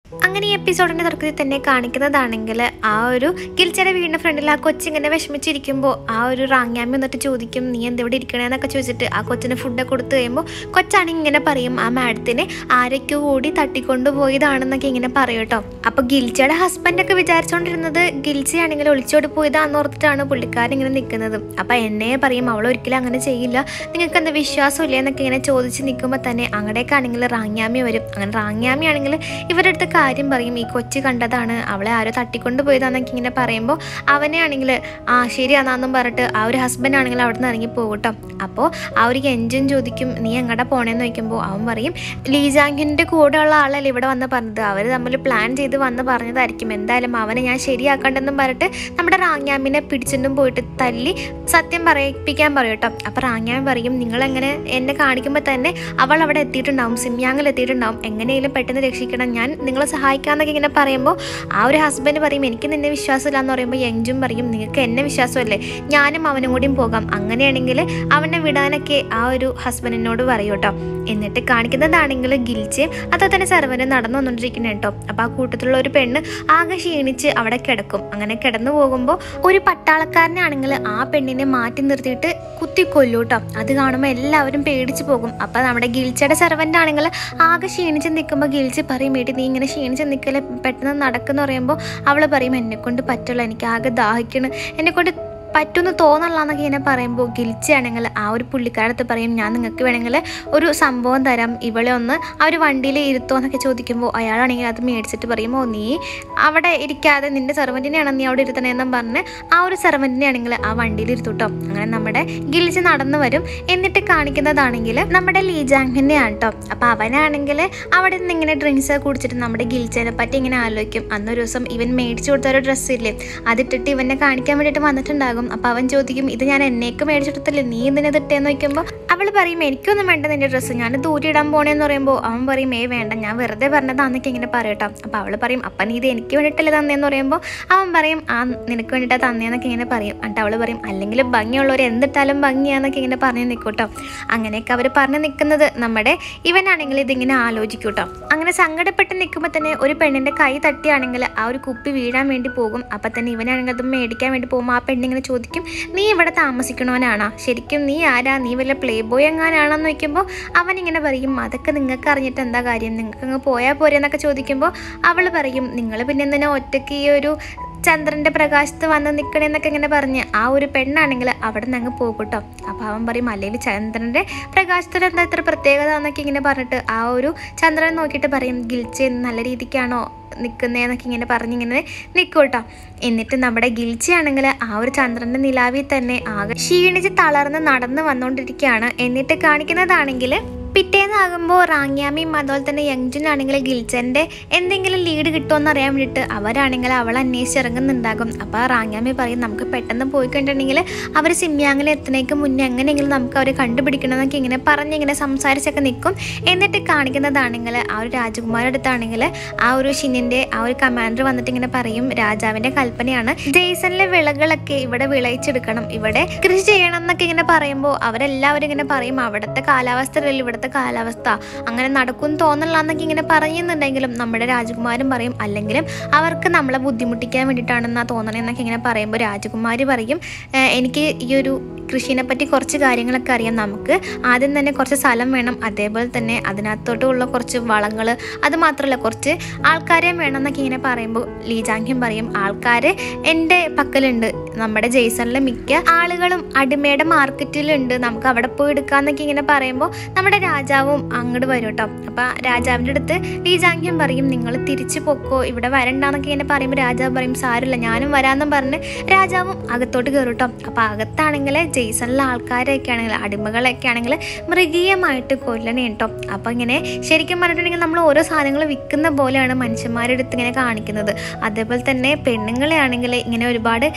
അങ്ങനെ ഈ എപ്പിസോഡിന്റെ തുടക്കത്തിൽ തന്നെ കാണിക്കുന്നതാണെങ്കിൽ ആ ഒരു ഗിൽച്ചയുടെ വീടിന്റെ ഫ്രണ്ടിൽ ആ കൊച്ചിങ്ങനെ വിഷമിച്ചിരിക്കുമ്പോൾ ആ ഒരു റാങ്യാമ്മ എന്നിട്ട് ചോദിക്കും നീ എന്തെവിടെ ഇരിക്കണേന്നൊക്കെ ചോദിച്ചിട്ട് ആ കൊച്ചിന് ഫുഡ് കൊടുത്തു കഴിയുമ്പോൾ കൊച്ചാണെങ്കിൽ ഇങ്ങനെ പറയും ആ മാഡത്തിനെ ആരൊക്കെ കൂടി തട്ടിക്കൊണ്ടു പോയതാണെന്നൊക്കെ ഇങ്ങനെ പറയും കേട്ടോ അപ്പൊ ഗിൽച്ചയുടെ ഹസ്ബൻഡ് ഒക്കെ വിചാരിച്ചുകൊണ്ടിരുന്നത് ഗിൽച്ചയാണെങ്കിൽ ഒളിച്ചോടി പോയതാന്ന് ഓർത്തിട്ടാണ് പുള്ളിക്കാരൻ ഇങ്ങനെ നിൽക്കുന്നത് അപ്പൊ എന്നെ പറയും അവൾ ഒരിക്കലും അങ്ങനെ ചെയ്യില്ല നിങ്ങൾക്ക് എന്താ വിശ്വാസമില്ല എന്നൊക്കെ ഇങ്ങനെ ചോദിച്ച് നിൽക്കുമ്പോൾ തന്നെ അങ്ങടേക്കാണെങ്കിൽ റാങ്യാമ്മി വരും അങ്ങനെ റാങ്യാമ്മി ആണെങ്കിൽ ഇവരുടെ അടുത്ത് കാര്യം പറയും ഈ കൊച്ചു കണ്ടതാണ് അവളെ ആരോ തട്ടിക്കൊണ്ട് പോയതാന്നൊക്കെ ഇങ്ങനെ പറയുമ്പോൾ അവനെ ആണെങ്കിൽ ആ ശരിയാണെന്നും പറഞ്ഞിട്ട് ആ ഒരു ഹസ്ബൻഡ് ആണെങ്കിൽ അവിടെ നിന്ന് ഇറങ്ങി പോകും കേട്ടോ അപ്പോൾ ആ ഒരു എഞ്ചിൻ ചോദിക്കും നീ എങ്ങടെ പോണേന്ന് ചോദിക്കുമ്പോൾ അവൻ പറയും ലീജാങ്കിൻ്റെ കൂടെ ഉള്ള ആളല്ലേ ഇവിടെ വന്ന് പറഞ്ഞത് അവർ തമ്മിൽ പ്ലാൻ ചെയ്ത് വന്ന് പറഞ്ഞതായിരിക്കും എന്തായാലും അവനെ ഞാൻ ശരിയാക്കണ്ടെന്നും പറഞ്ഞിട്ട് നമ്മുടെ റാങ്യാമിനെ പിടിച്ചിട്ടും പോയിട്ട് തല്ലി സത്യം പറയിപ്പിക്കാൻ പറയും കേട്ടോ അപ്പോൾ റാങ്യാമി പറയും നിങ്ങളെങ്ങനെ എന്നെ കാണിക്കുമ്പോൾ തന്നെ അവൾ അവിടെ എത്തിയിട്ടുണ്ടാവും സിമ്യാങ്ങിൽ എത്തിയിട്ടുണ്ടാവും എങ്ങനെയെങ്കിലും പെട്ടെന്ന് രക്ഷിക്കണം ഞാൻ നിങ്ങളെ സഹായിക്കാമെന്നൊക്കെ ഇങ്ങനെ പറയുമ്പോൾ ആ ഒരു ഹസ്ബൻഡ് പറയും എനിക്ക് നിന്നെ വിശ്വാസമില്ല എന്ന് പറയുമ്പോൾ യങ്ജും പറയും നിങ്ങൾക്ക് എന്നെ വിശ്വാസമല്ലേ ഞാനും അവനും കൂടിയും പോകാം അങ്ങനെയാണെങ്കിൽ അവനെ വിടാനൊക്കെ ആ ഒരു ഹസ്ബൻഡിനോട് പറയും കേട്ടോ എന്നിട്ട് കാണിക്കുന്നതാണെങ്കിൽ ഗിൽച്ച് അതോ തന്നെ സെർവന് നടന്നു വന്നുകൊണ്ടിരിക്കുന്നത് കേട്ടോ അപ്പോൾ ആ കൂട്ടത്തിലുള്ള ഒരു പെണ്ണ് ആകെ ക്ഷീണിച്ച് അവിടെ കിടക്കും അങ്ങനെ കിടന്നു പോകുമ്പോൾ ഒരു പട്ടാളക്കാരനാണെങ്കിൽ ആ പെണ്ണിനെ മാറ്റി നിർത്തിയിട്ട് കുത്തി കൊല്ലൂ കേട്ടോ അത് കാണുമ്പോൾ എല്ലാവരും പേടിച്ച് പോകും അപ്പോൾ നമ്മുടെ ഗിൽച്ചയുടെ സെർവൻ്റ് ആണെങ്കിൽ ആകെ ക്ഷീണിച്ച് നിൽക്കുമ്പോൾ ഗിൽച്ച് പറയും വീട്ടിൽ നീ ഇങ്ങനെ ക്ഷീണിച്ച് നിൽക്കല് പെട്ടെന്ന് നടക്കുന്ന പറയുമ്പോൾ അവൾ പറയും എന്നെ കൊണ്ട് പറ്റുള്ള എനിക്ക് ആകെ ദാഹിക്കണം എന്നെ കൊണ്ട് പറ്റുമെന്ന് തോന്നല്ല എന്നൊക്കെ ഇങ്ങനെ പറയുമ്പോൾ ഗിൽച്ചാണെങ്കിൽ ആ ഒരു പുള്ളിക്കാരത്ത് പറയും ഞാൻ നിങ്ങൾക്ക് വേണമെങ്കിൽ ഒരു സംഭവം തരാം ഇവളെ ഒന്ന് ആ ഒരു വണ്ടിയിൽ ഇരുത്തോ എന്നൊക്കെ ചോദിക്കുമ്പോൾ അയാളാണെങ്കിൽ അത് മേടിച്ചിട്ട് പറയും ഓ നീ അവിടെ ഇരിക്കാതെ നിന്റെ സെർവൻറ്റിനെയാണ് നീ അവിടെ ഇരുത്തണേന്നും പറഞ്ഞ് ആ ഒരു സെർവൻറ്റിനെ ആണെങ്കിൽ ആ വണ്ടിയിൽ ഇരുത്തുട്ടോ അങ്ങനെ നമ്മുടെ ഗിൽച്ച് നടന്നു വരും എന്നിട്ട് കാണിക്കുന്നതാണെങ്കിൽ നമ്മുടെ ലീജാങ്ങിൻ്റെ ആണ് കേട്ടോ അപ്പോൾ അവനാണെങ്കിൽ അവിടെ നിന്ന് ഇങ്ങനെ ഡ്രിങ്ക്സ് കുടിച്ചിട്ട് നമ്മുടെ ഗിൽച്ചനെ പറ്റി ഇങ്ങനെ ആലോചിക്കും അന്നൊരു ദിവസം ഇവൻ മേടിച്ചു കൊടുത്ത ഒരു ഡ്രസ്സ് ഇല്ലേ അതിട്ടിട്ട് ഇവനെ കാണിക്കാൻ വേണ്ടിയിട്ട് വന്നിട്ടുണ്ടാകും അപ്പോൾ അവൻ ചോദിക്കും ഇത് ഞാൻ എന്നേക്ക് മേടിച്ചെടുത്തല്ലേ നീ എന്തിനാ ഇതിട്ടേന്ന് നോക്കുമ്പോൾ അവൾ പറയും എനിക്കൊന്നും വേണ്ട നിന്റെ ഡ്രസ്സ് ഞാൻ ദൂരെ ഇടാൻ പോണേന്ന് പറയുമ്പോൾ അവൻ പറയും ഏ വേണ്ട ഞാൻ വെറുതെ പറഞ്ഞതാന്നൊക്കെ ഇങ്ങനെ പറയട്ടോ അപ്പോൾ അവൾ പറയും അപ്പം നീ ഇത് എനിക്ക് വേണ്ടിയിട്ടല്ലേ തന്നേന്ന് പറയുമ്പോൾ അവൻ പറയും ആ നിനക്ക് വേണ്ടിയിട്ടാണ് തന്നേന്നൊക്കെ ഇങ്ങനെ പറയും എന്നിട്ട് അവൾ പറയും അല്ലെങ്കിൽ ഭംഗിയുള്ളവർ എന്തിട്ടാലും ഭംഗിയാന്നൊക്കെ ഇങ്ങനെ പറഞ്ഞ് നിൽക്കൂട്ടോ അങ്ങനെയൊക്കെ അവർ പറഞ്ഞു നിൽക്കുന്നത് നമ്മുടെ ഇവനാണെങ്കിൽ ഇതിങ്ങനെ ആലോചിക്കൂട്ടോ അങ്ങനെ സങ്കടപ്പെട്ട് നിൽക്കുമ്പോൾ തന്നെ ഒരു പെണ്ണിൻ്റെ കൈ തട്ടിയാണെങ്കിൽ ആ ഒരു കുപ്പി വീഴാൻ വേണ്ടി പോകും അപ്പം തന്നെ ഇവനാണെങ്കിൽ അത് മേടിക്കാൻ വേണ്ടി പോകുമ്പോൾ ആ പെണ്ണിങ്ങനെ ചോദിക്കും നീ ഇവിടെ താമസിക്കണവനാണോ ശരിക്കും നീ ആരാ നീ വല്ല പ്ലേ ബോയ് എങ്ങാനാണെന്ന് ചോദിക്കുമ്പോൾ അവൻ ഇങ്ങനെ പറയും അതൊക്കെ നിങ്ങൾക്ക് അറിഞ്ഞിട്ട് എന്താ കാര്യം നിങ്ങൾക്ക് അങ്ങ് പോയാൽ പോരെ എന്നൊക്കെ ചോദിക്കുമ്പോൾ അവൾ പറയും നിങ്ങൾ പിന്നെ എന്തിനാ ഒറ്റയ്ക്ക് ഈ ഒരു ചന്ദ്രൻ്റെ പ്രകാശത്ത് വന്ന് നിൽക്കണേന്നൊക്കെ ഇങ്ങനെ പറഞ്ഞ് ആ ഒരു പെണ്ണാണെങ്കിൽ അവിടെ നിന്ന് അങ്ങ് പോകട്ടോ അപ്പോൾ അവൻ പറയും അല്ലെങ്കിൽ ചന്ദ്രൻ്റെ പ്രകാശത്തിൽ എന്താ ഇത്ര പ്രത്യേകത എന്നൊക്കെ ഇങ്ങനെ പറഞ്ഞിട്ട് ആ ഒരു ചന്ദ്രനെ നോക്കിയിട്ട് പറയും ഗിൽച്ച് നല്ല രീതിക്കാണോ നിൽക്കുന്നതെന്നൊക്കെ ഇങ്ങനെ പറഞ്ഞിങ്ങനെ നിൽക്കും കേട്ടോ എന്നിട്ട് നമ്മുടെ ഗിൽച്ചിയാണെങ്കിൽ ആ ഒരു ചന്ദ്രൻ്റെ നിലാവിൽ തന്നെ ആകെ ക്ഷീണിച്ച് തളർന്ന് നടന്ന് വന്നുകൊണ്ടിരിക്കുകയാണ് എന്നിട്ട് കാണിക്കുന്നതാണെങ്കിൽ പിറ്റേന്നാകുമ്പോൾ റാങ്യാമിയും അതുപോലെ തന്നെ യങ്ജുൻ ആണെങ്കിൽ ഗിൽച്ചൻ്റെ എന്തെങ്കിലും ലീഡ് കിട്ടുമെന്ന് അറിയാൻ വേണ്ടിയിട്ട് അവരാണെങ്കിൽ അവൾ അന്വേഷിച്ചിറങ്ങുന്നുണ്ടാകും അപ്പോൾ റാങ്യാമി പറയും നമുക്ക് പെട്ടെന്ന് പോയി കണ്ടിട്ടുണ്ടെങ്കിൽ അവർ സിമ്യാങ്ങിൽ എത്തുന്നേക്ക് മുന്നേ എങ്ങനെയെങ്കിലും നമുക്ക് അവരെ കണ്ടുപിടിക്കണം എന്നൊക്കെ ഇങ്ങനെ പറഞ്ഞ് ഇങ്ങനെ സംസാരിച്ചൊക്കെ നിൽക്കും എന്നിട്ട് കാണിക്കുന്നതാണെങ്കിൽ ആ ഒരു രാജകുമാരുടെ അടുത്താണെങ്കിൽ ആ ഒരു ഷിന്നിൻ്റെ ആ ഒരു കമാൻഡർ വന്നിട്ട് ഇങ്ങനെ പറയും രാജാവിൻ്റെ കൽപ്പനയാണ് ജെയ്സണിലെ വിളകളൊക്കെ ഇവിടെ വിളയിച്ചെടുക്കണം ഇവിടെ കൃഷി ചെയ്യണം എന്നൊക്കെ ഇങ്ങനെ പറയുമ്പോൾ അവരെല്ലാവരും ഇങ്ങനെ പറയും അവിടുത്തെ കാലാവസ്ഥയിലല്ല ഇവിടുത്തെ കാലാവസ്ഥ അങ്ങനെ നടക്കും തോന്നല്ല എന്നൊക്കെ ഇങ്ങനെ പറയുന്നുണ്ടെങ്കിലും നമ്മുടെ രാജകുമാരൻ പറയും അല്ലെങ്കിലും അവർക്ക് നമ്മളെ ബുദ്ധിമുട്ടിക്കാൻ വേണ്ടിയിട്ടാണെന്നാ തോന്നണേന്നൊക്കെ ഇങ്ങനെ പറയുമ്പോൾ രാജകുമാരി പറയും "ഏഹ് എനിക്ക് ഈ ഒരു കൃഷിനെ പറ്റി കുറച്ച് കാര്യങ്ങളൊക്കെ അറിയാം നമുക്ക് ആദ്യം തന്നെ കുറച്ച് സ്ഥലം വേണം അതേപോലെ തന്നെ അതിനകത്തോട്ടുള്ള കുറച്ച് വളങ്ങൾ അത് മാത്രമല്ല കുറച്ച് ആൾക്കാരെയും വേണം എന്നൊക്കെ ഇങ്ങനെ പറയുമ്പോൾ ലീജാങ്ക്യം പറയും ആൾക്കാർ എൻ്റെ പക്കലുണ്ട് നമ്മുടെ ജെയ്സണിലെ മിക്ക ആളുകളും അടിമയുടെ മാർക്കറ്റിലുണ്ട് നമുക്ക് അവിടെ പോയി എടുക്കാന്നൊക്കെ ഇങ്ങനെ പറയുമ്പോൾ നമ്മുടെ രാജാവും അങ്ങോട്ട് വരും കേട്ടോ അപ്പം രാജാവിൻ്റെ അടുത്ത് ലീജാങ്ക്യം പറയും നിങ്ങൾ തിരിച്ചു പൊക്കോ ഇവിടെ വരണ്ടാന്നൊക്കെ ഇങ്ങനെ പറയുമ്പോൾ രാജാവ് പറയും സാരമില്ല ഞാനും വരാമെന്നും പറഞ്ഞ് രാജാവും അകത്തോട്ട് കയറും കേട്ടോ അപ്പം അകത്താണെങ്കിൽ ജെയ്സണിലെ ആൾക്കാരൊക്കെ ആണെങ്കിൽ അടിമകളൊക്കെ ആണെങ്കിൽ മൃഗീയമായിട്ട് കൊല്ലണേ കേട്ടോ അപ്പം ഇങ്ങനെ ശരിക്കും പറഞ്ഞിട്ടുണ്ടെങ്കിൽ നമ്മൾ ഓരോ സാധനങ്ങൾ വിൽക്കുന്ന പോലെയാണ് മനുഷ്യന്മാരുടെ അടുത്ത് ഇങ്ങനെ കാണിക്കുന്നത് അതേപോലെ തന്നെ പെണ്ണുങ്ങളെ ആണെങ്കിൽ ഇങ്ങനെ ഒരുപാട്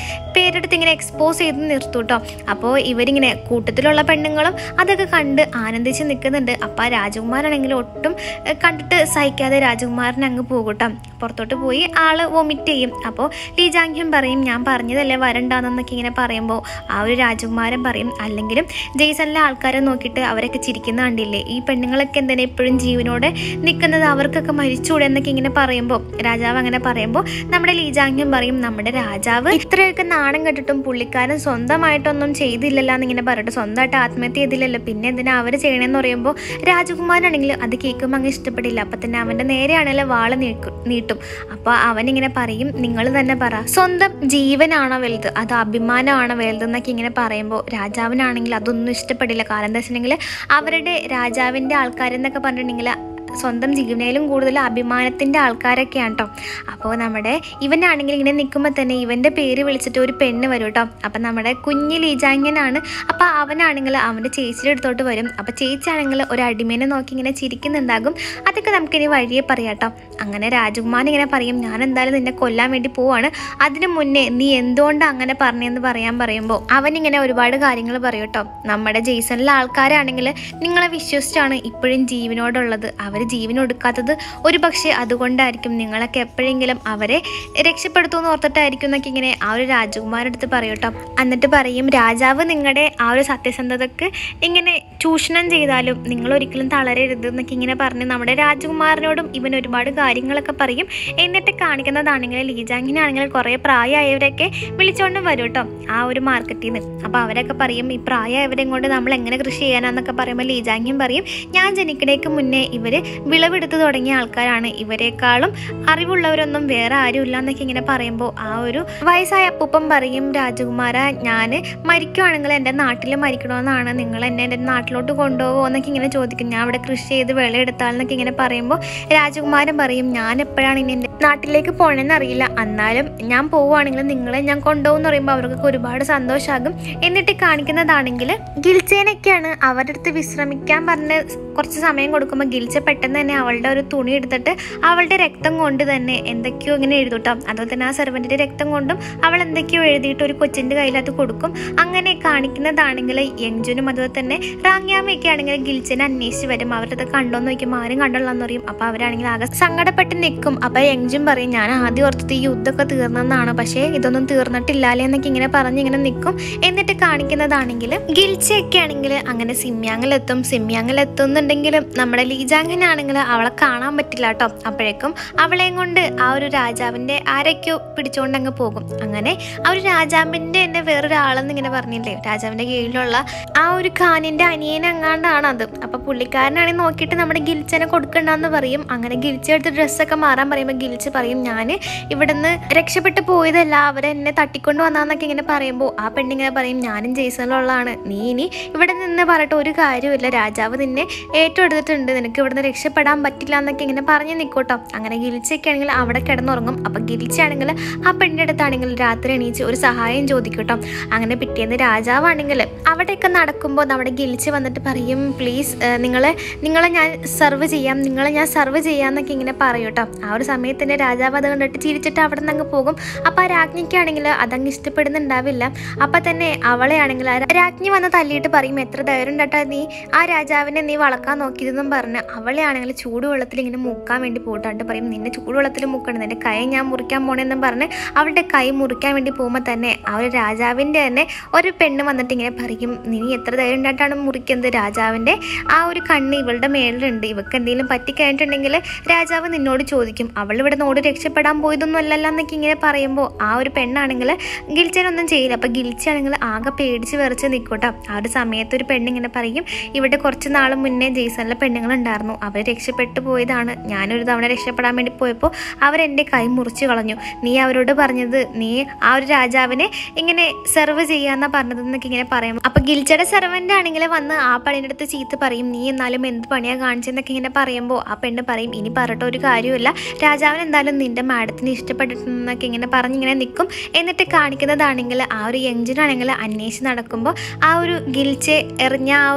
പേരെടുത്ത് ഇങ്ങനെ എക്സ്പോസ് ചെയ്ത് നിർത്തും കേട്ടോ അപ്പോൾ ഇവരിങ്ങനെ കൂട്ടത്തിലുള്ള പെണ്ണുങ്ങളും അതൊക്കെ കണ്ട് ആനന്ദിച്ച് നിൽക്കുന്നുണ്ട് അപ്പോൾ ആ രാജകുമാരാണെങ്കിൽ ഒട്ടും ഏഹ്, കണ്ടിട്ട് സഹിക്കാതെ രാജകുമാരൻ അങ്ങ് പോകും കേട്ടോ പുറത്തോട്ട് പോയി ആള് വൊമിറ്റ് ചെയ്യും അപ്പോൾ ലീജാങ്ക്യം പറയും ഞാൻ പറഞ്ഞതല്ലേ വരണ്ടാന്നൊക്കെ ഇങ്ങനെ പറയുമ്പോൾ ആ ഒരു രാജകുമാരൻ പറയും അല്ലെങ്കിലും ജെയ്സണിലെ ആൾക്കാരെ നോക്കിയിട്ട് അവരൊക്കെ ചിരിക്കുന്ന കണ്ടില്ലേ ഈ പെണ്ണുങ്ങളൊക്കെ എന്തിനാ എപ്പോഴും ജീവനോടെ നിൽക്കുന്നത് അവർക്കൊക്കെ മരിച്ചൂടെ എന്നൊക്കെ ഇങ്ങനെ പറയുമ്പോൾ രാജാവ് അങ്ങനെ പറയുമ്പോൾ നമ്മുടെ ലീജാങ്ക്യം പറയും നമ്മുടെ രാജാവ് ഇത്രയൊക്കെ നാണം കെട്ടിട്ടും പുള്ളിക്കാരൻ സ്വന്തമായിട്ടൊന്നും ചെയ്തില്ലല്ലോ എന്നിങ്ങനെ പറഞ്ഞിട്ട് സ്വന്തമായിട്ട് ആത്മഹത്യ ചെയ്തില്ലല്ലോ പിന്നെ എന്തിനാ അവർ ചെയ്യണമെന്ന് പറയുമ്പോൾ രാജകുമാരനാണെങ്കിൽ അത് കേൾക്കുമ്പോൾ അങ്ങ് ഇഷ്ടപ്പെടില്ല അപ്പം തന്നെ അവൻ്റെ നേരെയാണല്ലോ വാള് നീക്കും നീട്ടും അപ്പോൾ അവനിങ്ങനെ പറയും നിങ്ങൾ തന്നെ പറ സ്വന്തം ജീവനാണോ വലുത് അത് അഭിമാനമാണോ വലുത് എന്നൊക്കെ ഇങ്ങനെ പറയുമ്പോൾ രാജാവിനാണെങ്കിൽ അതൊന്നും ഇഷ്ടപ്പെടില്ല കാരണം എന്താ വെച്ചിട്ടുണ്ടെങ്കിൽ അവരുടെ രാജാവിൻ്റെ ആൾക്കാരെന്നൊക്കെ പറഞ്ഞിട്ടുണ്ടെങ്കിൽ സ്വന്തം ജീവനയിലും കൂടുതൽ അഭിമാനത്തിൻ്റെ ആൾക്കാരൊക്കെയാണ് കേട്ടോ അപ്പോൾ നമ്മുടെ ഇവനാണെങ്കിൽ ഇങ്ങനെ നിൽക്കുമ്പോൾ തന്നെ ഇവൻ്റെ പേര് വിളിച്ചിട്ട് ഒരു പെണ്ണ് വരും കേട്ടോ അപ്പം നമ്മുടെ കുഞ്ഞ് ലീജാങ്ങനാണ് അപ്പോൾ അവനാണെങ്കിൽ അവൻ്റെ ചേച്ചിയുടെ അടുത്തോട്ട് വരും അപ്പോൾ ചേച്ചിയാണെങ്കിൽ ഒരു അടിമേനെ നോക്കി ഇങ്ങനെ ചിരിക്കുന്നുണ്ടാകും അതൊക്കെ നമുക്കിനി വഴിയെ പറയാം കേട്ടോ അങ്ങനെ രാജകുമാരൻ ഇങ്ങനെ പറയും ഞാൻ എന്തായാലും നിന്നെ കൊല്ലാൻ വേണ്ടി പോവാണ് അതിനു മുന്നേ നീ എന്തുകൊണ്ടാണ് അങ്ങനെ പറഞ്ഞതെന്ന് പറയാൻ പറയുമ്പോൾ അവനിങ്ങനെ ഒരുപാട് കാര്യങ്ങൾ പറയും കേട്ടോ നമ്മുടെ ജെയ്സണിലെ ആൾക്കാരാണെങ്കിൽ നിങ്ങളെ വിശ്വസിച്ചാണ് ഇപ്പോഴും ജീവനോടുള്ളത് അവർ ജീവനൊടുക്കാത്തത് ഒരു പക്ഷേ അതുകൊണ്ടായിരിക്കും നിങ്ങളൊക്കെ എപ്പോഴെങ്കിലും അവരെ രക്ഷപ്പെടുത്തുമെന്ന് ഓർത്തിട്ടായിരിക്കും എന്നൊക്കെ ഇങ്ങനെ ആ ഒരു രാജകുമാരുടെ അടുത്ത് പറയും കേട്ടോ എന്നിട്ട് പറയും രാജാവ് നിങ്ങളുടെ ആ ഒരു സത്യസന്ധതക്ക് ഇങ്ങനെ ചൂഷണം ചെയ്താലും നിങ്ങൾ ഒരിക്കലും തളരരുത് എന്നൊക്കെ ഇങ്ങനെ പറഞ്ഞ് നമ്മുടെ രാജകുമാരനോടും ഇവൻ ഒരുപാട് കാര്യങ്ങളൊക്കെ പറയും എന്നിട്ട് കാണിക്കുന്നതാണെങ്കിൽ ലീജാങ്കിനാണെങ്കിൽ കുറേ പ്രായമായവരൊക്കെ വിളിച്ചുകൊണ്ട് വരും കേട്ടോ ആ ഒരു മാർക്കറ്റിൽ നിന്ന് അപ്പോൾ അവരൊക്കെ പറയും ഈ പ്രായമായവരെയും കൊണ്ട് നമ്മൾ എങ്ങനെ കൃഷി ചെയ്യാനാന്നൊക്കെ പറയുമ്പോൾ ലീജാങ്യം പറയും ഞാൻ ജനിക്കണേക്ക് മുന്നേ ഇവർ വിളവെടുത്ത് തുടങ്ങിയ ആൾക്കാരാണ് ഇവരെക്കാളും അറിവുള്ളവരൊന്നും വേറെ ആരുമില്ല എന്നൊക്കെ ഇങ്ങനെ പറയുമ്പോൾ ആ ഒരു വയസ്സായ അപ്പൂപ്പൻ പറയും രാജകുമാര ഞാൻ മരിക്കുവാണെങ്കിൽ എൻ്റെ നാട്ടിൽ മരിക്കണമെന്നാണ് നിങ്ങൾ എന്നെ എൻ്റെ നാട്ടിലോട്ട് കൊണ്ടുപോകുമോ എന്നൊക്കെ ഇങ്ങനെ ചോദിക്കും ഞാൻ അവിടെ കൃഷി ചെയ്ത് വിളയെടുത്താൽ എന്നൊക്കെ ഇങ്ങനെ പറയുമ്പോൾ രാജകുമാരൻ പറയും ഞാൻ എപ്പോഴാണ് ഇനി എൻ്റെ നാട്ടിലേക്ക് പോകണമെന്ന് അറിയില്ല എന്നാലും ഞാൻ പോവുകയാണെങ്കിൽ നിങ്ങളെ ഞാൻ കൊണ്ടുപോകുമെന്ന് പറയുമ്പോൾ അവർക്കൊക്കെ ഒരുപാട് സന്തോഷമാകും എന്നിട്ട് കാണിക്കുന്നതാണെങ്കിൽ ഗിൽച്ചേനൊക്കെയാണ് അവരുടെ അടുത്ത് വിശ്രമിക്കാൻ പറഞ്ഞ് കുറച്ച് സമയം കൊടുക്കുമ്പോൾ ഗിൽച്ച പെട്ടെന്ന് തന്നെ അവളുടെ ഒരു തുണി എടുത്തിട്ട് അവളുടെ രക്തം കൊണ്ട് തന്നെ എന്തൊക്കെയോ ഇങ്ങനെ എഴുതൂട്ടോ അതുപോലെ തന്നെ ആ സെർവൻറ്റിൻ്റെ രക്തം കൊണ്ടും അവൾ എന്തൊക്കെയോ എഴുതിയിട്ട് ഒരു കൊച്ചിൻ്റെ കയ്യിൽ അത് കൊടുക്കും അങ്ങനെ കാണിക്കുന്നതാണെങ്കിൽ യങ്ജുനും അതുപോലെ തന്നെ റാങ്യാമയൊക്കെ ആണെങ്കിൽ ഗിൽച്ചനെ അന്വേഷിച്ച് വരും അവരത് കണ്ടോന്ന് നോക്കുമ്പോൾ ആരും കണ്ടോളാന്ന് പറയും അപ്പോൾ അവരാണെങ്കിൽ ആകെ സങ്കടപ്പെട്ട് നിൽക്കും അപ്പോൾ യങ്ജും പറയും ഞാൻ ആദ്യം ഓർത്തത് ഈ യുദ്ധമൊക്കെ തീർന്നെന്നാണ് പക്ഷേ ഇതൊന്നും തീർന്നിട്ടില്ലാലേ എന്നൊക്കെ ഇങ്ങനെ പറഞ്ഞ് ഇങ്ങനെ നിൽക്കും എന്നിട്ട് കാണിക്കുന്നതാണെങ്കിൽ ഗിൽച്ചയൊക്കെ ആണെങ്കിൽ അങ്ങനെ സിമ്യാങ്ങിലെത്തും സിമ്യാങ്ങിലെത്തുന്നുണ്ടെങ്കിലും നമ്മുടെ ലീജാങ്ങനാണെങ്കിൽ അവളെ കാണാൻ പറ്റില്ല കേട്ടോ അപ്പോഴേക്കും അവളെയും കൊണ്ട് ആ ഒരു രാജാവിൻ്റെ ആരൊക്കെയോ പിടിച്ചുകൊണ്ട് അങ്ങ് പോകും അങ്ങനെ ആ ഒരു രാജാവിൻ്റെ തന്നെ വേറൊരാളെന്ന് ഇങ്ങനെ പറഞ്ഞില്ലേ രാജാവിൻ്റെ കീഴിലുള്ള ആ ഒരു ഖാനിൻ്റെ അനിയൻ അങ്ങാണ്ടാണ് അത് അപ്പോൾ പുള്ളിക്കാരനാണെങ്കിൽ നോക്കിയിട്ട് നമ്മുടെ ഗിൽച്ചനെ കൊടുക്കണ്ടെന്ന് പറയും അങ്ങനെ ഗിൽച്ച എടുത്ത് ഡ്രസ്സൊക്കെ മാറാൻ പറയുമ്പോൾ ഗിൽച്ച് പറയും ഞാൻ ഇവിടുന്ന് രക്ഷപ്പെട്ടു പോയതല്ല അവരെന്നെ തട്ടിക്കൊണ്ട് വന്നാന്നൊക്കെ ഇങ്ങനെ പറയുമ്പോൾ ആ പെണ്ണിങ്ങനെ പറയും ഞാനും ജെയ്സണിലുള്ളതാണ് നീ ഇനി ഇവിടെ നിന്ന് പറഞ്ഞിട്ട് ഒരു കാര്യമില്ല രാജാവ് നിന്നെ ഏറ്റെടുത്തിട്ടുണ്ട് നിനക്ക് ഇവിടുന്ന് രക്ഷപ്പെടാൻ പറ്റില്ല എന്നൊക്കെ ഇങ്ങനെ പറഞ്ഞു നിൽക്കൂട്ടോ അങ്ങനെ ഗിൽച്ചൊക്കെ ആണെങ്കിൽ അവിടെ കിടന്നുറങ്ങും അപ്പം ഗിൽച്ചാണെങ്കിൽ ആ പെണ്ണിൻ്റെ അടുത്താണെങ്കിൽ രാത്രി എണീച്ച് ഒരു സഹായം ചോദിക്കും കേട്ടോ അങ്ങനെ പിറ്റേന്ന് രാജാവാണെങ്കിൽ അവിടെയൊക്കെ നടക്കുമ്പോൾ നമ്മുടെ ഗിൽച്ച് വന്നിട്ട് പറയും പ്ലീസ് നിങ്ങളെ നിങ്ങളെ ഞാൻ സെർവ് ചെയ്യാം നിങ്ങളെ ഞാൻ സെർവ് ചെയ്യാന്നൊക്കെ ഇങ്ങനെ പറയും കേട്ടോ ആ ഒരു സമയത്ത് തന്നെ രാജാവ് അത് കണ്ടിട്ട് ചിരിച്ചിട്ട് അവിടെ നിന്ന് അങ്ങ് പോകും അപ്പോൾ ആ രാജ്ഞിക്കാണെങ്കിൽ അതങ്ങ് ഇഷ്ടപ്പെടുന്നുണ്ടാവില്ല അപ്പം തന്നെ അവളെ ആണെങ്കിൽ ആ രാജ്ഞി വന്ന് തല്ലിയിട്ട് പറയും എത്ര ധൈര്യം ഉണ്ടാട്ടാ നീ ആ രാജാവിനെ നീ വളക്കാൻ നോക്കിയതെന്നും പറഞ്ഞ് അവളെ ആണെങ്കിൽ ചൂടുവെള്ളത്തിൽ ഇങ്ങനെ മുക്കാൻ വേണ്ടി പോയിട്ടാണ്ട് പറയും നിന്നെ ചൂടുവെള്ളത്തിൽ മുക്കണം നിന്റെ കൈ ഞാൻ മുറിക്കാൻ പോണെന്നും പറഞ്ഞ് അവളുടെ കൈ മുറിക്കാൻ വേണ്ടി പോകുമ്പോൾ തന്നെ ആ ഒരു രാജാവിൻ്റെ തന്നെ ഒരു പെണ്ണ് വന്നിട്ട് ഇങ്ങനെ പറയും നീ എത്ര ധൈര്യം ഉണ്ടായിട്ടാണ് മുറിക്കുന്നത് രാജാവിൻ്റെ ആ ഒരു കണ്ണ് ഇവളുടെ മേളിലുണ്ട് ഇവക്ക് എന്തെങ്കിലും പറ്റിക്കഴിഞ്ഞിട്ടുണ്ടെങ്കിൽ രാജാവ് നിന്നോട് ചോദിക്കും അവൾ ഇവിടെ നോട് രക്ഷപ്പെടാൻ പോയതൊന്നും അല്ലല്ലോ എന്നൊക്കെ ഇങ്ങനെ പറയുമ്പോൾ ആ ഒരു പെണ്ണാണെങ്കിൽ ഗിൽച്ചനൊന്നും ചെയ്യില്ല അപ്പോൾ ഗിൽച്ചാണെങ്കിൽ ആകെ പേടിച്ച് വിറച്ച് നിൽക്കൂട്ടോ ആ ഒരു സമയത്ത് ഒരു പെണ്ണിങ്ങനെ പറയും ഇവിടെ കുറച്ച് നാൾ മുന്നേ ജെയ്സണിലെ പെണ്ണുങ്ങളുണ്ടായിരുന്നു അവർ രക്ഷപ്പെട്ടു പോയതാണ് ഞാനൊരു തവണ രക്ഷപ്പെടാൻ വേണ്ടി പോയപ്പോൾ അവരെൻ്റെ കൈ മുറിച്ച് കളഞ്ഞു നീ അവരോട് പറഞ്ഞത് നീ ആ ഒരു രാജാവിനെ ഇങ്ങനെ സെർവ് ചെയ്യാന്നാ പറഞ്ഞതെന്നൊക്കെ ഇങ്ങനെ പറയും അപ്പൊ ഗിൽച്ചയുടെ സെർവൻ്റ് ആണെങ്കിൽ വന്ന് ആ പണിയുടെ അടുത്ത് ചീത്ത പറയും നീ എന്നാലും എന്ത് പണിയാ കാണിച്ചെന്നൊക്കെ ഇങ്ങനെ പറയുമ്പോൾ ആ പെണ്ണ് പറയും ഇനി പറഞ്ഞിട്ട് ഒരു കാര്യമില്ല രാജാവിന് എന്തായാലും നിന്റെ മാഡത്തിന് ഇഷ്ടപ്പെട്ടിട്ടുണ്ടെന്നൊക്കെ ഇങ്ങനെ പറഞ്ഞിങ്ങനെ നിൽക്കും എന്നിട്ട് കാണിക്കുന്നതാണെങ്കിൽ ആ ഒരു യങ്ജനാണെങ്കിൽ അന്വേഷിച്ച് നടക്കുമ്പോൾ ആ ഒരു ഗിൽച്ചെ എറിഞ്ഞ ആ ഒരു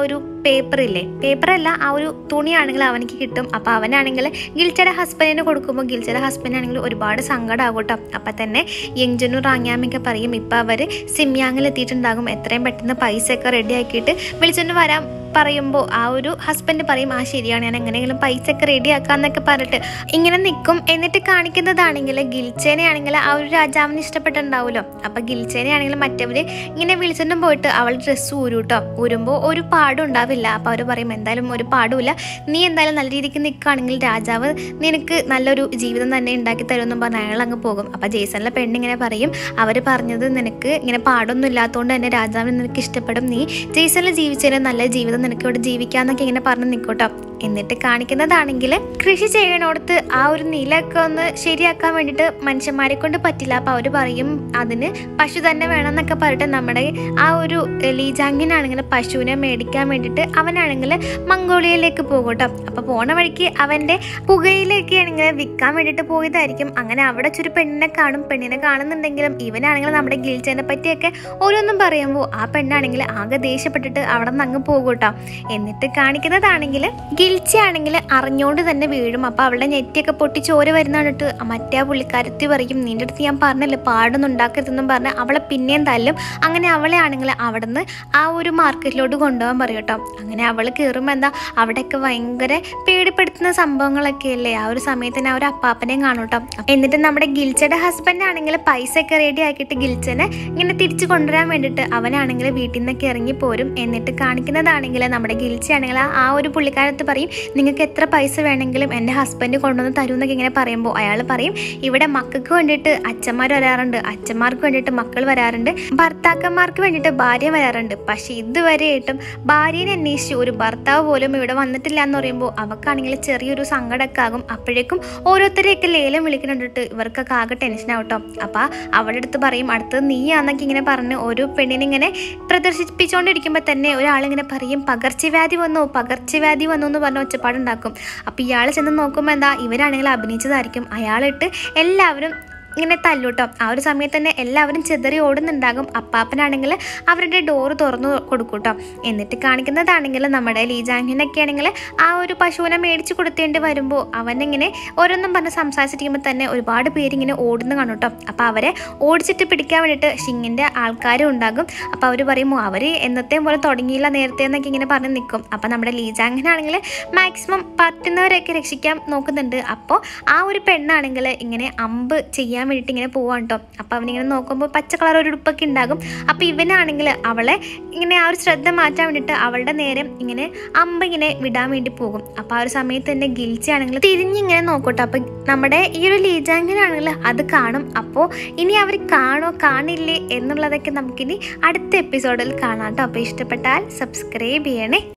പേപ്പർ ഇല്ലേ പേപ്പറല്ല ആ ഒരു തുണിയാണെങ്കിൽ അവനിക്ക് കിട്ടും അപ്പോൾ അവനാണെങ്കിൽ ഗിൽച്ചയുടെ ഹസ്ബൻഡിന് കൊടുക്കുമ്പോൾ ഗിൽച്ചയുടെ ഹസ്ബൻഡാണെങ്കിൽ ഒരുപാട് സങ്കടമാകും കേട്ടോ അപ്പം തന്നെ യങ്ജുനും റാങ്യാമൊക്കെ പറയും ഇപ്പം അവർ സിമ്യാങ്ങിൽ എത്തിയിട്ടുണ്ടാകും എത്രയും പെട്ടെന്ന് പൈസ ഒക്കെ റെഡി ആക്കിയിട്ട് വിളിച്ചോണ്ട് വരാൻ പറയുമ്പോൾ ആ ഒരു ഹസ്ബൻഡ് പറയും ആ ശരിയാണ് ഞാൻ എങ്ങനെയെങ്കിലും പൈസ ഒക്കെ റെഡി ആക്കാന്നൊക്കെ പറഞ്ഞിട്ട് ഇങ്ങനെ നിൽക്കും എന്നിട്ട് കാണിക്കുന്നതാണെങ്കിൽ ഗിൽച്ചേനെ ആണെങ്കിൽ ആ ഒരു രാജാവിന് ഇഷ്ടപ്പെട്ടിട്ടുണ്ടാവുമല്ലോ അപ്പം ഗിൽച്ചേനെ ആണെങ്കിൽ മറ്റവർ ഇങ്ങനെ വിളിച്ചിട്ടും പോയിട്ട് അവൾ ഡ്രസ്സ് ഊരും കേട്ടോ ഊരുമ്പോൾ ഒരു പാടും ഉണ്ടാവില്ല അപ്പോൾ അവർ പറയും എന്തായാലും ഒരു പാടുമില്ല നീ എന്തായാലും നല്ല രീതിക്ക് നിൽക്കുകയാണെങ്കിൽ രാജാവ് നിനക്ക് നല്ലൊരു ജീവിതം തന്നെ ഉണ്ടാക്കി തരുമെന്നും പറഞ്ഞ് അയാൾ അങ്ങ് പോകും അപ്പോൾ ജേസണിലെ പെണ്ണിങ്ങനെ പറയും അവർ പറഞ്ഞത് നിനക്ക് ഇങ്ങനെ പാടൊന്നും ഇല്ലാത്തതുകൊണ്ട് തന്നെ രാജാവിന് നിനക്ക് ഇഷ്ടപ്പെടും നീ ജേസണിൽ ജീവിച്ചതിന് നല്ല ജീവിതം നിനക്ക് ഇവിടെ ജീവിക്കാന്നൊക്കെ ഇങ്ങനെ പറഞ്ഞ് നിൽക്കൂട്ടോ എന്നിട്ട് കാണിക്കുന്നതാണെങ്കിൽ കൃഷി ചെയ്യണോടത്ത് ആ ഒരു നിലമൊക്കെ ഒന്ന് ശരിയാക്കാൻ വേണ്ടിയിട്ട് മനുഷ്യന്മാരെ കൊണ്ട് പറ്റില്ല അപ്പോൾ അവർ പറയും അതിന് പശു തന്നെ വേണം എന്നൊക്കെ പറഞ്ഞിട്ട് നമ്മുടെ ആ ഒരു ലീജാങ്കിനാണെങ്കിൽ പശുവിനെ മേടിക്കാൻ വേണ്ടിയിട്ട് അവനാണെങ്കിൽ മംഗോളിയയിലേക്ക് പോകും കേട്ടോ അപ്പോൾ പോണ വഴിക്ക് അവൻ്റെ പുകയിലേക്ക് ആണെങ്കിൽ വിൽക്കാൻ വേണ്ടിയിട്ട് പോയതായിരിക്കും അങ്ങനെ അവിടെ ഒരു പെണ്ണിനെ കാണും പെണ്ണിനെ കാണുന്നുണ്ടെങ്കിലും ഇവനാണെങ്കിൽ നമ്മുടെ ഗിൽച്ചേനെ പറ്റിയൊക്കെ ഓരോന്നും പറയുമ്പോൾ ആ പെണ്ണാണെങ്കിൽ ആകെ ദേഷ്യപ്പെട്ടിട്ട് അവിടെ നിന്ന് അങ്ങ് പോകും കേട്ടോ എന്നിട്ട് കാണിക്കുന്നതാണെങ്കിൽ ഗിൽച്ച ആണെങ്കിൽ അറിഞ്ഞുകൊണ്ട് തന്നെ വീഴും അപ്പോൾ അവളുടെ നെറ്റിയൊക്കെ പൊട്ടി ചോര വരുന്ന കണ്ടിട്ട് മറ്റേ ആ പുള്ളിക്കാരത്തി പറയും നിന്റെ അടുത്ത് ഞാൻ പറഞ്ഞില്ലേ പാടൊന്നും ഉണ്ടാക്കരുതെന്നും പറഞ്ഞ് അവളെ പിന്നെയും തല്ലും അങ്ങനെ അവളെ ആണെങ്കിൽ അവിടെ നിന്ന് ആ ഒരു മാർക്കറ്റിലോട്ട് കൊണ്ടുപോകാൻ പറയും കേട്ടോ അങ്ങനെ അവൾ കയറുമ്പോൾ എന്താ അവിടെയൊക്കെ ഭയങ്കര പേടിപ്പെടുത്തുന്ന സംഭവങ്ങളൊക്കെ അല്ലേ ആ ഒരു സമയത്ത് തന്നെ ആ ഒരു അപ്പാപ്പനെയും കാണും കേട്ടോ എന്നിട്ട് നമ്മുടെ ഗിൽച്ചയുടെ ഹസ്ബൻഡ് ആണെങ്കിൽ പൈസ ഒക്കെ റെഡി ആക്കിയിട്ട് ഗിൽച്ചനെ ഇങ്ങനെ തിരിച്ചു കൊണ്ടുവരാൻ വേണ്ടിയിട്ട് അവനാണെങ്കിൽ വീട്ടിൽ നിന്നൊക്കെ ഇറങ്ങി പോരും എന്നിട്ട് കാണിക്കുന്നതാണെങ്കിൽ നമ്മുടെ ഗിൽച്ചയാണെങ്കിൽ ആ ഒരു പുള്ളിക്കാരത്ത് പറയും നിങ്ങൾക്ക് എത്ര പൈസ വേണമെങ്കിലും എൻ്റെ ഹസ്ബൻഡ് കൊണ്ടുവന്ന് തരും എന്നൊക്കെ ഇങ്ങനെ പറയുമ്പോൾ അയാൾ പറയും ഇവിടെ മക്കൾക്ക് വേണ്ടിയിട്ട് അച്ഛന്മാർ വരാറുണ്ട് അച്ഛന്മാർക്ക് വേണ്ടിയിട്ട് മക്കൾ വരാറുണ്ട് ഭർത്താക്കന്മാർക്ക് വേണ്ടിയിട്ട് ഭാര്യ വരാറുണ്ട് പക്ഷെ ഇതുവരെയായിട്ടും ഭാര്യനെ അന്വേഷിച്ച് ഒരു ഭർത്താവ് പോലും ഇവിടെ വന്നിട്ടില്ല എന്ന് പറയുമ്പോൾ അവക്കാണെങ്കിൽ ചെറിയൊരു സങ്കടമൊക്കെ ആകും അപ്പോഴേക്കും ഓരോരുത്തരെയൊക്കെ ലേലം വിളിക്കുന്നുണ്ടിട്ട് ഇവർക്കൊക്കെ ആകെ ടെൻഷൻ ആവട്ടോ അപ്പം അവളുടെ അടുത്ത് പറയും അടുത്തത് നീയാന്നൊക്കെ ഇങ്ങനെ പറഞ്ഞ് ഒരു പെണ്ണിനെ ഇങ്ങനെ പ്രദർശിപ്പിച്ചുകൊണ്ടിരിക്കുമ്പോൾ തന്നെ ഒരാളിങ്ങനെ പറയും പകർച്ചവ്യാധി വന്നു പകർച്ചവ്യാധി വന്നു എന്ന് പറഞ്ഞ ഒച്ചപ്പാടുണ്ടാക്കും അപ്പോൾ ഇയാൾ ചെന്ന് നോക്കുമ്പോൾ എന്താ ഇവരാണെങ്കിൽ അഭിനയിച്ചതായിരിക്കും അയാളിട്ട് എല്ലാവരും ഇങ്ങനെ തല്ലൂട്ടോ ആ ഒരു സമയത്ത് തന്നെ എല്ലാവരും ചെതറി ഓടുന്നുണ്ടാകും അപ്പാപ്പനാണെങ്കിൽ അവരുടെ ഡോറ് തുറന്നു കൊടുക്കൂട്ടോ എന്നിട്ട് കാണിക്കുന്നതാണെങ്കിൽ നമ്മുടെ ലീജാങ്കിനൊക്കെ ആണെങ്കിൽ ആ ഒരു പശുവിനെ മേടിച്ച് കൊടുത്തേണ്ടി വരുമ്പോൾ അവനിങ്ങനെ ഓരോന്നും പറഞ്ഞ് സംസാരിച്ചിരിക്കുമ്പോൾ തന്നെ ഒരുപാട് പേരിങ്ങനെ ഓടുന്നു കാണും കേട്ടോ അപ്പോൾ അവരെ ഓടിച്ചിട്ട് പിടിക്കാൻ വേണ്ടിയിട്ട് ഷിങ്ങിൻ്റെ ആൾക്കാരും ഉണ്ടാകും അപ്പോൾ അവർ പറയുമ്പോൾ അവർ എന്നത്തെ പോലെ തുടങ്ങിയില്ല നേരത്തെ എന്നൊക്കെ ഇങ്ങനെ പറഞ്ഞ് നിൽക്കും അപ്പോൾ നമ്മുടെ ലീജാങ്കിനാണെങ്കിൽ മാക്സിമം പറ്റുന്നവരെയൊക്കെ രക്ഷിക്കാൻ നോക്കുന്നുണ്ട് അപ്പോൾ ആ ഒരു പെണ്ണാണെങ്കിൽ ഇങ്ങനെ അമ്പ് ചെയ്യാൻ വേണ്ടിയിട്ട് ഇങ്ങനെ പോവാൻ കേട്ടോ അപ്പോൾ അവനിങ്ങനെ നോക്കുമ്പോൾ പച്ച കളർ ഒരു ഉടുപ്പൊക്കെ ഉണ്ടാകും അപ്പോൾ ഇവനാണെങ്കിൽ അവളെ ഇങ്ങനെ ആ ഒരു ശ്രദ്ധ മാറ്റാൻ വേണ്ടിയിട്ട് അവളുടെ നേരെ ഇങ്ങനെ അമ്പ ഇങ്ങനെ വിടാൻ വേണ്ടി പോകും അപ്പോൾ ആ ഒരു സമയത്ത് തന്നെ ഗിൽച്ചയാണെങ്കിൽ തിരിഞ്ഞിങ്ങനെ നോക്കട്ടോ അപ്പോൾ നമ്മുടെ ഈ ഒരു ലീജാങ്കിനാണെങ്കിൽ അത് കാണും അപ്പോൾ ഇനി അവർ കാണോ കാണില്ലേ എന്നുള്ളതൊക്കെ നമുക്കിനി അടുത്ത എപ്പിസോഡിൽ കാണാം കേട്ടോ അപ്പോൾ ഇഷ്ടപ്പെട്ടാൽ സബ്സ്ക്രൈബ് ചെയ്യണേ